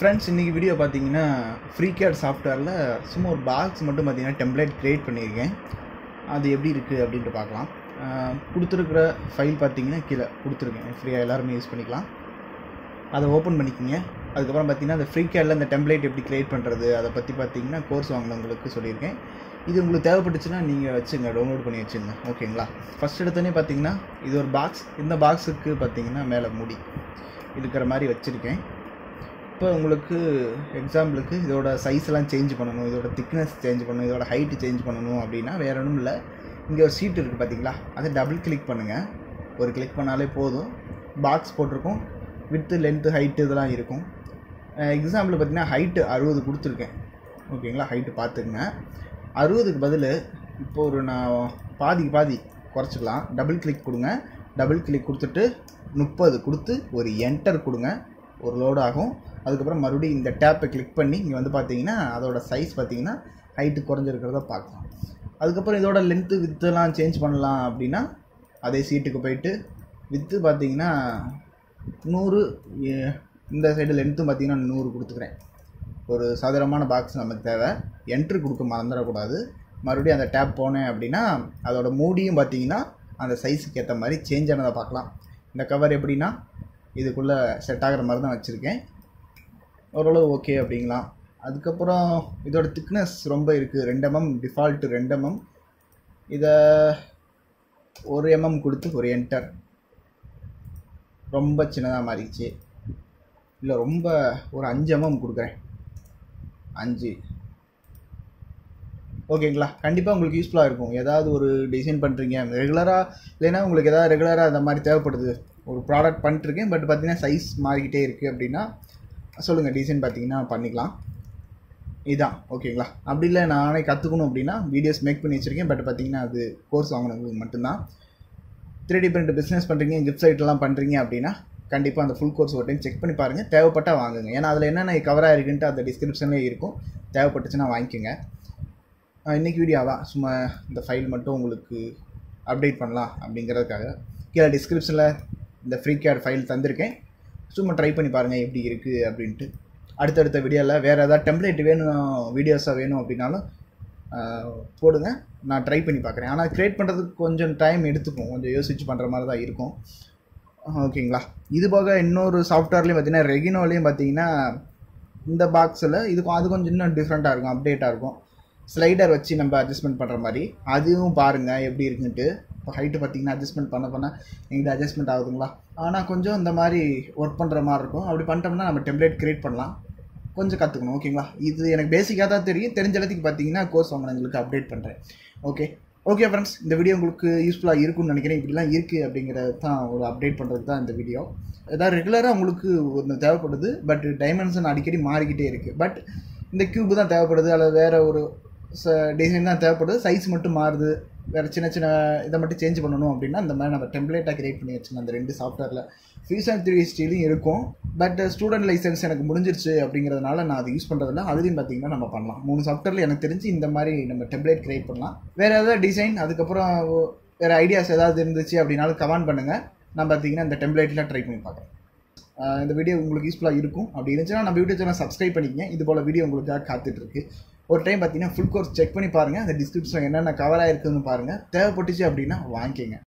friends இன்றைக்கி video பார்த்தீங்கன்னா free gate சாஃப்ட்வேரில் சும்மா ஒரு பாக்ஸ் மட்டும் பார்த்தீங்கன்னா டெம்ப்ளேட் க்ரியேட் பண்ணியிருக்கேன் அது எப்படி இருக்குது அப்படின்ட்டு பார்க்கலாம் ஆஹ் கொடுத்துருக்குற ஃபைல் பார்த்தீங்கன்னா கீழே கொடுத்துருக்கேன் ஃப்ரீயாக எல்லாருமே யூஸ் பண்ணிக்கலாம் அதை ஓப்பன் பண்ணிக்கோங்க அதுக்கப்புறம் பார்த்தீங்கன்னா அந்த ஃப்ரீ கேடில் அந்த டெம்ப்ளேட் எப்படி க்ரியேட் பண்ணுறது அதை பற்றி பார்த்தீங்கன்னா கோர்ஸ் வாங்கினவங்களுக்கு சொல்லியிருக்கேன் இது உங்களுக்கு தேவைப்பட்டுச்சுன்னா நீங்கள் வச்சுங்க டவுன்லோட் பண்ணி வச்சுங்க ஓகேங்களா ஃபஸ்ட் எடுத்தோடனே பார்த்தீங்கன்னா இது ஒரு பாக்ஸ் இந்த பாக்ஸுக்கு பார்த்தீங்கன்னா மேலே முடி இருக்கிற மாதிரி வச்சுருக்கேன் இப்போ உங்களுக்கு எக்ஸாம்பிளுக்கு இதோட சைஸ் எல்லாம் சேஞ்ச் பண்ணணும் இதோட திக்னஸ் சேஞ்ச் பண்ணணும் இதோட ஹைட்டு சேஞ்ச் பண்ணணும் அப்படின்னா வேற ஒன்றும் இல்லை இங்கே ஒரு சீட் இருக்குது பார்த்தீங்களா அதை டபுள் கிளிக் பண்ணுங்கள் ஒரு கிளிக் பண்ணாலே போதும் பாக்ஸ் போட்டிருக்கும் வித்து லென்த்து ஹைட்டு இதெல்லாம் இருக்கும் எக்ஸாம்பிள் பார்த்தீங்கன்னா ஹைட்டு அறுபது கொடுத்துருக்கேன் ஓகேங்களா ஹைட்டு பார்த்துக்குங்க அறுபதுக்கு பதில் இப்போ ஒரு நான் பாதிக்கு பாதி குறைச்சிக்கலாம் டபுள் கிளிக் கொடுங்க டபுள் கிளிக் கொடுத்துட்டு முப்பது கொடுத்து ஒரு என்டர் கொடுங்க ஒரு லோட் ஆகும் அதுக்கப்புறம் மறுபடியும் இந்த டேப்பை கிளிக் பண்ணி இங்கே வந்து பார்த்தீங்கன்னா அதோட சைஸ் பார்த்தீங்கன்னா ஹைட்டு குறைஞ்சிருக்கிறத பார்க்கலாம் அதுக்கப்புறம் இதோட லென்த்து வித்துலாம் சேஞ்ச் பண்ணலாம் அப்படின்னா அதே சீட்டுக்கு போயிட்டு வித்து பார்த்தீங்கன்னா நூறு எ- இந்த சைடு லென்த்தும் பார்த்தீங்கன்னா நூறு கொடுத்துக்கிறேன் ஒரு சாதாரணமான பாக்ஸ் நமக்கு தேவை என்ட்ரு கொடுக்க மறந்துடக்கூடாது மறுபடியும் அந்த டேப் போனேன் அப்படின்னா அதோட மூடியும் பார்த்தீங்கன்னா அந்த சைஸுக்கு ஏற்ற மாதிரி சேஞ்ச் ஆனதை பார்க்கலாம் இந்த கவர் எப்படின்னா இதுக்குள்ளே செட் ஆகிற மாதிரி தான் வச்சுருக்கேன் ஓரளவு ஓகே அப்படிங்களாம் அதுக்கப்புறம் இதோட திக்னஸ் ரொம்ப இருக்குது ரெண்டு எம்எம் டிஃபால்ட்டு ரெண்டு எம்எம் இதை ஒரு எம்எம் கொடுத்து ஒரு என்டர் ரொம்ப சின்னதாக மாறிடுச்சு இல்லை ரொம்ப ஒரு அஞ்சு எம்எம் கொடுக்குறேன் அஞ்சு ஓகேங்களா கண்டிப்பாக உங்களுக்கு யூஸ்ஃபுல்லாக இருக்கும் ஏதாவது ஒரு டிசைன் பண்ணுறீங்க ரெகுலராக இல்லைன்னா உங்களுக்கு ஏதாவது ரெகுலராக அந்த மாதிரி தேவைப்படுது ஒரு ப்ராடக்ட் பண்ணிட்டுருக்கேன் பட் பார்த்தீங்கன்னா சைஸ் மாறிக்கிட்டே இருக்குது அப்படின்னா சொல்லுங்கள் டிசைன் பார்த்தீங்கன்னா பண்ணிக்கலாம் இதான் ஓகேங்களா அப்படி இல்லை நானே கற்றுக்கணும் அப்படின்னா வீடியோஸ் மேக் பண்ணி வச்சுருக்கேன் பட் பார்த்தீங்கன்னா அது கோர்ஸ் வாங்கினவங்களுக்கு மட்டும்தான் த்ரீ டி பிரிண்ட் பிஸ்னஸ் பண்ணுறீங்க கிஃப்ட் சைட்லாம் பண்ணுறீங்க அப்படின்னா கண்டிப்பாக அந்த ஃபுல் கோர்ஸ் ஒரு டைம் செக் பண்ணி பாருங்கள் தேவைப்பட்டால் வாங்குங்க ஏன்னா அதில் என்னென்ன கவராக இருக்குன்ட்டு அந்த டிஸ்கிரிப்ஷன்லேயே இருக்கும் தேவைப்பட்டுச்சுன்னா வாங்கிக்கோங்க ஆஹ் இன்னைக்கு வீடியோ அதான் சும்மா இந்த ஃபைல் மட்டும் உங்களுக்கு அப்டேட் பண்ணலாம் அப்படிங்கிறதுக்காக கீழே டிஸ்கிரிப்ஷனில் இந்த ஃப்ரீ கேட் ஃபைல் தந்திருக்கேன் சும்மா ட்ரை பண்ணி பாருங்கள் எப்படி இருக்குது அப்படின்ட்டு அடுத்தடுத்த வீடியோவில் வேறு ஏதாவது டெம்ப்ளேட் வேணும் வீடியோஸாக வேணும் அப்படின்னாலும் ஆஹ் போடுங்க நான் ட்ரை பண்ணி பார்க்குறேன் ஆனால் க்ரியேட் பண்ணுறதுக்கு கொஞ்சம் டைம் எடுத்துக்கும் கொஞ்சம் யோசிச்சு பண்ணுற மாதிரி தான் இருக்கும் ஓகேங்களா இது போக இன்னொரு சாஃப்ட்வேர்லேயும் பார்த்தீங்கன்னா ரெகினோலையும் பார்த்தீங்கன்னா இந்த பாக்ஸில் இதுக்கும் அது கொஞ்சம் இன்னும் டிஃப்ரெண்ட்டாக இருக்கும் அப்டேட்டாக இருக்கும் ஸ்லைடர் வச்சு நம்ம அட்ஜஸ்ட்மெண்ட் பண்ணுற மாதிரி அதுவும் பாருங்கள் எப்படி இருக்குன்ட்டு இப்போ ஹைட்டு பார்த்தீங்கன்னா அட்ஜஸ்ட்மெண்ட் பண்ண பண்ண எங்கிட்ட அட்ஜஸ்ட்மெண்ட் ஆகுதுங்களா ஆனால் கொஞ்சம் இந்த மாதிரி ஒர்க் பண்ணுற மாதிரி இருக்கும் அப்படி பண்ணிட்டோம்னா நம்ம டெம்ப்ளேட் க்ரியேட் பண்ணலாம் கொஞ்சம் கற்றுக்கணும் ஓகேங்களா இது எனக்கு பேசிக்காக தான் தெரியும் தெரிஞ்ச இடத்துக்கு பார்த்தீங்கன்னா கோர்ஸ் வாங்கினவங்களுக்கு அப்டேட் பண்ணுறேன் ஓகே ஓகே ஃப்ரெண்ட்ஸ் இந்த வீடியோ உங்களுக்கு யூஸ்ஃபுல்லாக இருக்கும்னு நினைக்கிறேன் இப்படிலாம் இருக்குது அப்படிங்கிறது தான் ஒரு அப்டேட் பண்ணுறது தான் இந்த வீடியோ ஏதாவது ரெகுலராக உங்களுக்கு ஒன்று தேவைப்படுது பட் டைமென்ஷன் அடிக்கடி மாறிக்கிட்டே இருக்குது பட் இந்த கியூப் தான் தேவைப்படுது அல்லது வேறு ஒரு ச டிசைன் தான் தேவைப்படுது சைஸ் மட்டும் மாறுது வேறு சின்ன சின்ன இதை மட்டும் சேஞ்ச் பண்ணணும் அப்படின்னா இந்த மாதிரி நம்ம டெம்ப்ளேட்டாக கிரியேட் பண்ணி வச்சுக்கலாம் அந்த ரெண்டு சாஃப்ட்வேரில் ஃபீஸ் அண்ட் த்ரீ ஸ்டீலும் இருக்கும் பட் ஸ்டூடெண்ட் லைசன்ஸ் எனக்கு முடிஞ்சிருச்சு அப்படிங்கிறதுனால நான் அது யூஸ் பண்ணுறதில்ல அதுலேயும் பார்த்தீங்கன்னா நம்ம பண்ணலாம் மூணு சாஃப்ட்வேரில் எனக்கு தெரிஞ்சு இந்த மாதிரி நம்ம டெம்ப்ளேட் கிரியேட் பண்ணலாம் வேறு ஏதாவது டிசைன் அதுக்கப்புறம் வேறு ஐடியாஸ் ஏதாவது இருந்துச்சு அப்படின்னாலும் கமெண்ட் பண்ணுங்கள் நான் பார்த்தீங்கன்னா இந்த டெம்ப்ளேட்டில் ட்ரை பண்ணி பார்க்குறேன் ஆஹ் இந்த வீடியோ உங்களுக்கு யூஸ்ஃபுல்லாக இருக்கும் அப்படி இருந்துச்சுன்னா நம்ம யூடியூப் சேனல் சப்ஸ்கிரைப் பண்ணிக்கங்க இது போல் வீடியோ உங்களுக்காக காத்துட்டு இருக்கு ஒரு டைம் பார்த்தீங்கன்னா ஃபுல் கோர்ஸ் செக் பண்ணி பாருங்கள் அந்த டிஸ்கிரிப்ஷனில் என்னென்ன கவராக இருக்குதுன்னு பாருங்கள் தேவைப்பட்டுச்சு அப்படின்னா வாங்கிக்கங்க